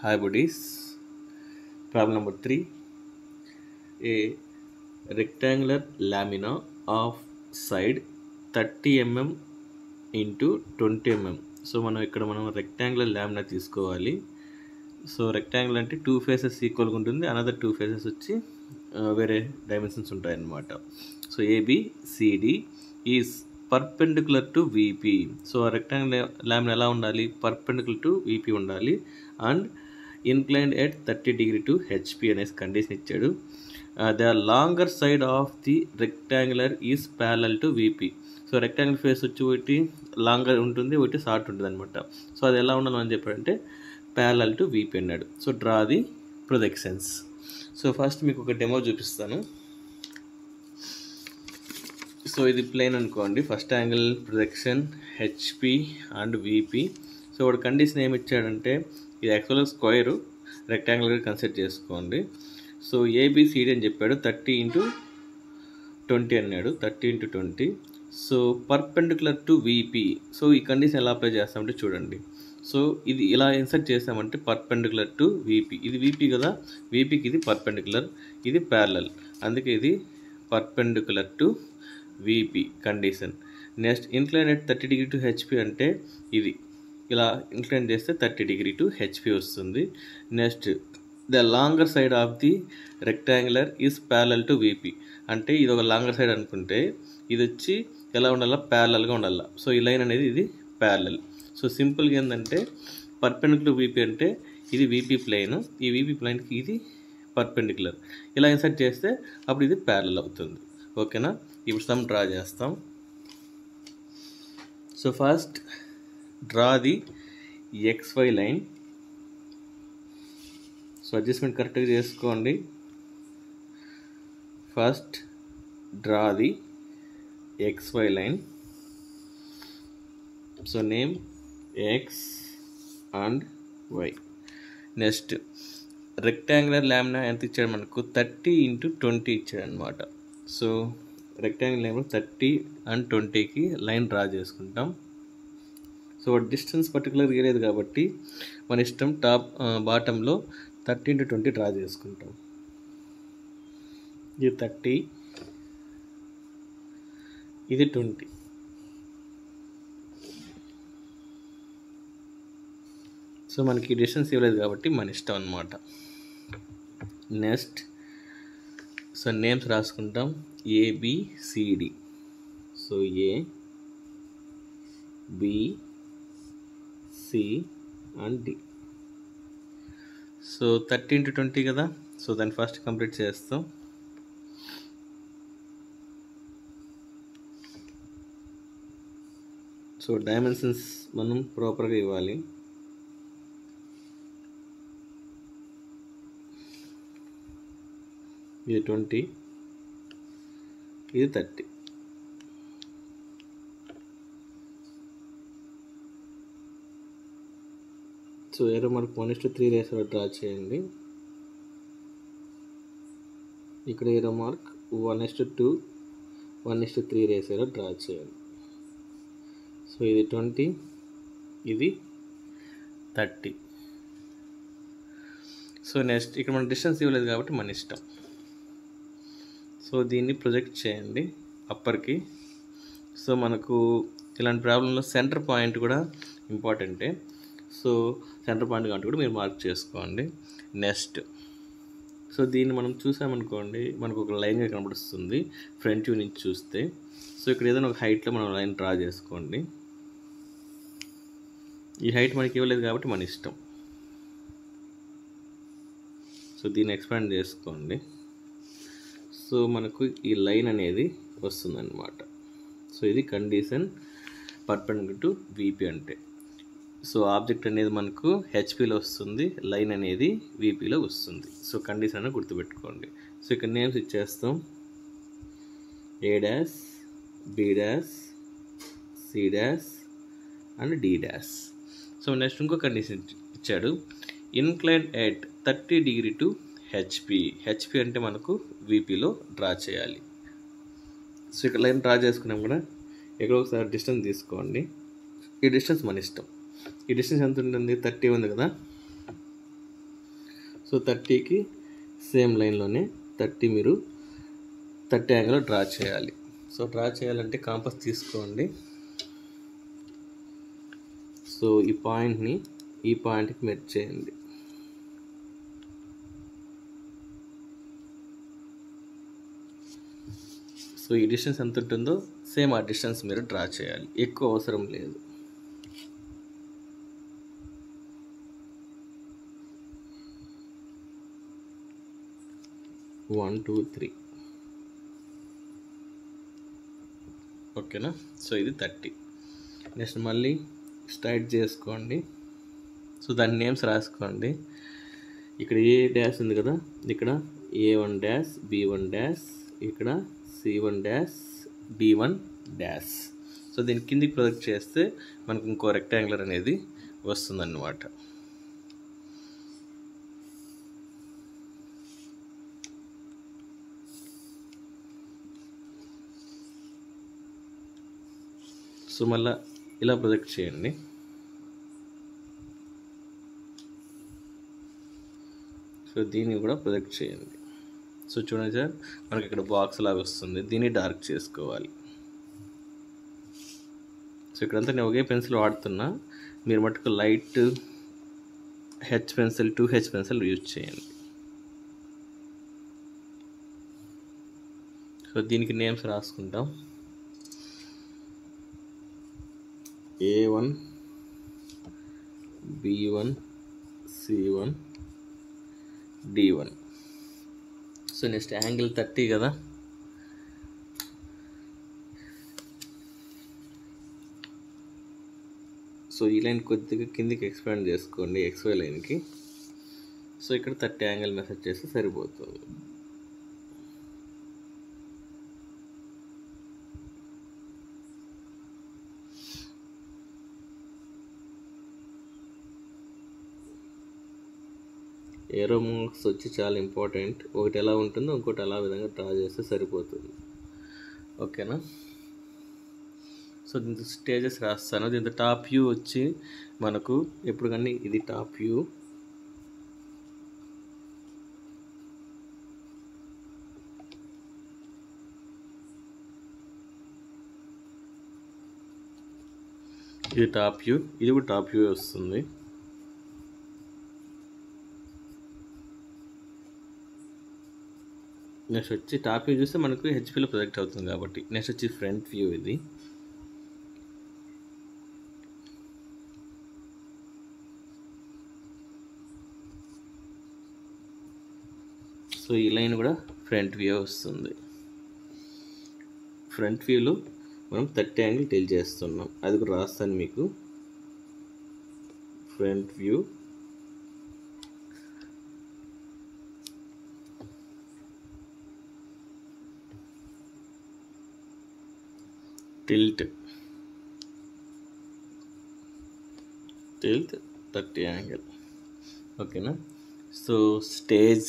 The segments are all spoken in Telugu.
Hi buddies. Problem number 3. A rectangular lamina of side 30 mm into 20 mm. So మనం ఇక్కడ మనం రెక్టాంగులర్ ల్యామినా తీసుకోవాలి సో రెక్టాంగిల్ అంటే టూ ఫేసెస్ ఈక్వల్గా ఉంటుంది అనదర్ టూ ఫేసెస్ వచ్చి ఆ, వేరే డైమెన్షన్స్ ఉంటాయన్నమాట so AB CD is perpendicular to VP so ఆ రెక్టాంగిల్ ల్యామిన్ ఎలా ఉండాలి పర్పెండికులర్ టు విపి ఉండాలి and inclined at thirty degree to HP అనేసి కండిషన్ ఇచ్చాడు the longer side of the rectangular is parallel to VP so rectangle face వచ్చి ఒకటి లాంగర్ ఉంటుంది ఒకటి షార్ట్ ఉంటుంది అనమాట సో అది ఎలా ఉండాలని అని చెప్పాడంటే ప్యారల్ టు వీపీ అన్నాడు so draw the projections so first మీకు ఒక డెమో చూపిస్తాను సో ఇది ప్లేన్ అనుకోండి first angle projection HP and VP so వాడు కండిషన్ ఏమి ఇచ్చాడంటే ఇది యాక్చువల్గా స్క్వేర్ రెక్టాంగిల్గా కన్సిడర్ చేసుకోండి సో ఏబిసిడి అని చెప్పాడు థర్టీ ఇంటూ ట్వంటీ అన్నాడు thirty into twenty so perpendicular to VP so ఈ కండిషన్ ఎలా అప్లై చేస్తామంటే చూడండి సో ఇది ఇలా ఇన్సర్ట్ చేసామంటే పర్పెండికులర్ టు విపి ఇది విపి కదా విపికి ఇది పర్పెండికులర్ ఇది ప్యారలల్ అందుకే ఇది perpendicular to VP condition next incline at thirty degree to HP అంటే ఇది ఇలా ఇన్క్లైన్ చేస్తే థర్టీ డిగ్రీ టు హెచ్పి వస్తుంది next the longer side of the rectangular is parallel to VP అంటే ఇది ఒక లాంగర్ సైడ్ అనుకుంటే ఇది వచ్చి ఎలా ఉండాలా ప్యారలల్గా ఉండాలా సో ఈ లైన్ అనేది ఇది ప్యారలల్ సో సింపుల్గా ఏంటంటే పర్పెండికులర్ వీపీ అంటే ఇది వీపీ ప్లెయిన్ ఈ వీపీ ప్లెయిన్కి ఇది పర్పెండికులర్ ఇలా ఇన్సర్ట్ చేస్తే అప్పుడు ఇది ప్యారలల్ అవుతుంది ఓకేనా ఇప్పుడు సమ్ డ్రా చేస్తాం so first draw the XY line so adjustment కరెక్ట్గా చేసుకోండి ఫస్ట్ డ్రా ది xy line so name x and y next rectangular lamina ఎంత ఇచ్చాడు మనకు థర్టీ ఇంటూ ట్వంటీ ఇచ్చాడు అనమాట so rectangular lamina thirty and ట్వంటీకి లైన్ డ్రా చేసుకుంటాం సో డిస్టెన్స్ పర్టికులర్ లేదు కాబట్టి మన ఇష్టం టాప్ బాటంలో థర్టీ ఇంటూ ట్వంటీ డ్రా చేసుకుంటాం ఇది థర్టీ ఇది ట్వంటీ సో మనకి డిస్టెన్స్ ఇవ్వలేదు కాబట్టి మన ఇష్టం అనమాట నెక్స్ట్ సో నేమ్స్ రాసుకుంటాం ABCD so A B C and D so thirty into twenty కదా సో దాన్ని ఫస్ట్ కంప్లీట్ చేస్తాం సో డైమెన్షన్స్ మనం ప్రాపర్గా ఇవ్వాలి ఇది ట్వంటీ ఇది థర్టీ సో ఏరో మనకు వన్ ఇస్ టు త్రీ రేసర్ డ్రా చేయండి ఇక్కడ arrow mark one is to two one is to three రేసర్ డ్రా చేయండి సో ఇది ట్వంటీ ఇది థర్టీ సో నెక్స్ట్ ఇక్కడ మన డిస్టెన్స్ ఇవ్వలేదు కాబట్టి మన ఇష్టం సో దీన్ని ప్రొజెక్ట్ చేయండి అప్పర్కి సో మనకు ఇలాంటి ప్రాబ్లంలో సెంటర్ పాయింట్ కూడా ఇంపార్టెంటే సో సెంటర్ పాయింట్ కాబట్టి కూడా మీరు మార్క్ చేసుకోండి నెక్స్ట్ సో దీన్ని మనం చూసామనుకోండి మనకు ఒక లైన్గా కనబడుస్తుంది ఫ్రంట్ వ్యూ నుంచి చూస్తే సో ఇక్కడ ఏదైనా ఒక హైట్లో మనం లైన్ డ్రా చేసుకోండి ఈ హైట్ మనకి ఇవ్వలేదు కాబట్టి మన ఇష్టం సో దీన్ని ఎక్స్పాండ్ చేసుకోండి సో మనకు ఈ లైన్ అనేది వస్తుందన్నమాట సో ఇది కండిషన్ పర్పెండిక్యులర్ టు వీపీ అంటే సో ఆబ్జెక్ట్ అనేది మనకు హెచ్పిలో వస్తుంది లైన్ అనేది వీపీలో వస్తుంది సో కండిషన్ అనేది గుర్తుపెట్టుకోండి సో ఇక్కడ నేమ్స్ ఇచ్చేస్తాం A dash B dash C dash and D dash so next ఇంకో కండిషన్ ఇచ్చాడు incline at thirty degree to HP HP అంటే మనకు వీపీలో డ్రా చేయాలి సో ఇక్కడ లైన్ డ్రా చేసుకున్నాం కూడా ఎక్కడో ఒకసారి డిస్టెన్స్ తీసుకోండి ఈ డిస్టెన్స్ మన ఇష్టం ఈ డిస్టెన్స్ ఎంత ఉంటుంది థర్టీ ఉంది కదా సో థర్టీకి సేమ్ లైన్లోనే థర్టీ మీరు థర్టీ యాంగిల్ డ్రా చేయాలి సో డ్రా చేయాలంటే కాంపస్ తీసుకోండి సో ఈ పాయింట్ని ఈ పాయింట్కి మెర్జ్ చేయండి సో ఈ డిస్టెన్స్ ఎంత ఉంటుందో సేమ్ ఆ డిస్టెన్స్ మీరు డ్రా చేయాలి ఎక్కువ అవసరం లేదు వన్ టూ త్రీ ఓకేనా సో ఇది థర్టీ నెక్స్ట్ మళ్ళీ స్ట్రైట్ చేసుకోండి సో దాని నేమ్స్ రాసుకోండి ఇక్కడ ఏ డ్యాష్ ఉంది కదా ఇక్కడ A one dash B one dash ఇక్కడ C one dash D one dash so దీని కిందికి ప్రొజెక్ట్ చేస్తే మనకు ఇంకో రెక్టాంగులర్ అనేది వస్తుందన్నమాట సో మళ్ళీ ఇలా ప్రొజెక్ట్ చేయండి సో దీన్ని కూడా ప్రొజెక్ట్ చేయండి సో చూడండి సార్ మనకి ఇక్కడ బాక్స్ లాగా వస్తుంది దీన్ని డార్క్ చేసుకోవాలి సో ఇక్కడంతా నేను ఒకే పెన్సిల్ వాడుతున్నా మీరు మటుకు light H pencil two H pencil use చేయండి సో దీనికి నేమ్స్ రాసుకుంటాం A one B one C one D one so next angle thirty కదా సో ఈ లైన్ కొద్దిగా కిందికి ఎక్స్పాండ్ చేసుకోండి ఎక్స్వై లైన్కి సో ఇక్కడ థర్టీ యాంగిల్ మెసేజ్ చేస్తే సరిపోతుంది ఏరో మార్క్స్ వచ్చి చాలా ఇంపార్టెంట్ ఒకటి ఎలా ఉంటుందో ఇంకోటి ఎలా విధంగా డ్రా చేస్తే సరిపోతుంది ఓకేనా సో దీంతో స్టేజెస్ రాస్తాను దీంతో టాప్ వ్యూ వచ్చి మనకు ఎప్పుడు కానీ ఇది టాప్ వ్యూ ఇది టాప్ వ్యూ ఇది కూడా టాప్ వ్యూ వస్తుంది నెక్స్ట్ వచ్చి టాప్ వ్యూ చూస్తే మనకు హెచ్పిలో ప్రొజెక్ట్ అవుతుంది కాబట్టి నెక్స్ట్ వచ్చి ఫ్రంట్ వ్యూ ఇది సో ఈ లైన్ కూడా ఫ్రంట్ వ్యూ వస్తుంది ఫ్రంట్ వ్యూలో మనం థర్టీ యాంగిల్ టెల్ చేస్తున్నాం అది కూడా రాస్తాను మీకు front view tilt tilt thirty angle ఓకేనా సో స్టేజ్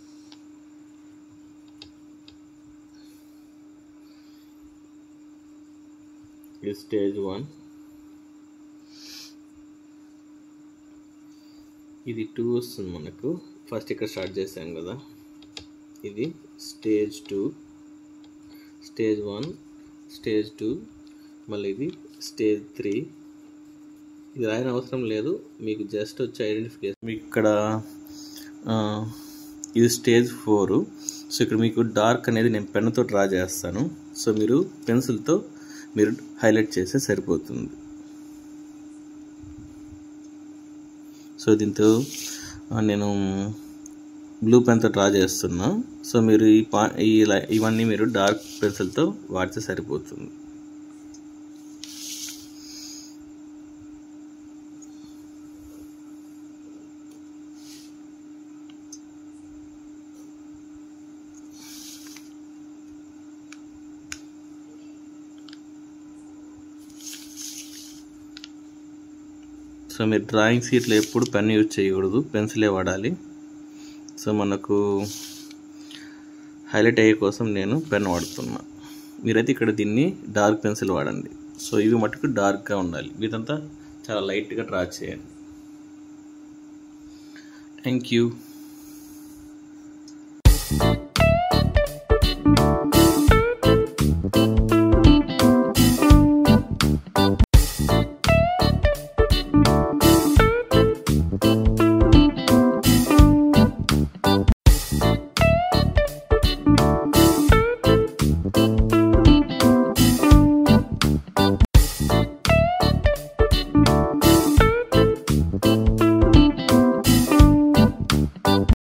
ఇది స్టేజ్ వన్ ఇది టూ వస్తుంది మనకు ఫస్ట్ ఇక్కడ స్టార్ట్ చేసాం కదా ఇది stage two stage one stage two మళ్ళీ ఇది స్టేజ్ త్రీ ఇది రాయన అవసరం లేదు మీకు జస్ట్ వచ్చి ఐడెంటిఫికేషన్ మీకు ఇక్కడ ఆ, ఇది స్టేజ్ ఫోరు సో ఇక్కడ మీకు డార్క్ అనేది నేను పెన్నుతో డ్రా చేస్తాను సో మీరు పెన్సిల్తో మీరు హైలైట్ చేస్తే సరిపోతుంది సో దీంతో ఆ, నేను బ్లూ పెన్తో డ్రా చేస్తున్నా సో మీరు ఈ పా ఈ లై- ఇవన్నీ మీరు డార్క్ పెన్సిల్తో వాడితే సరిపోతుంది సో మీరు డ్రాయింగ్ షీట్లో ఎప్పుడు పెన్ యూజ్ చేయకూడదు పెన్సిలే వాడాలి సో మనకు హైలైట్ అయ్యే కోసం నేను పెన్ వాడుతున్నా మీరైతే ఇక్కడ దీన్ని డార్క్ పెన్సిల్ వాడండి సో ఇవి మటుకు డార్క్గా ఉండాలి ఇదంతా చాలా లైట్గా డ్రా చేయండి థ్యాంక్ యూ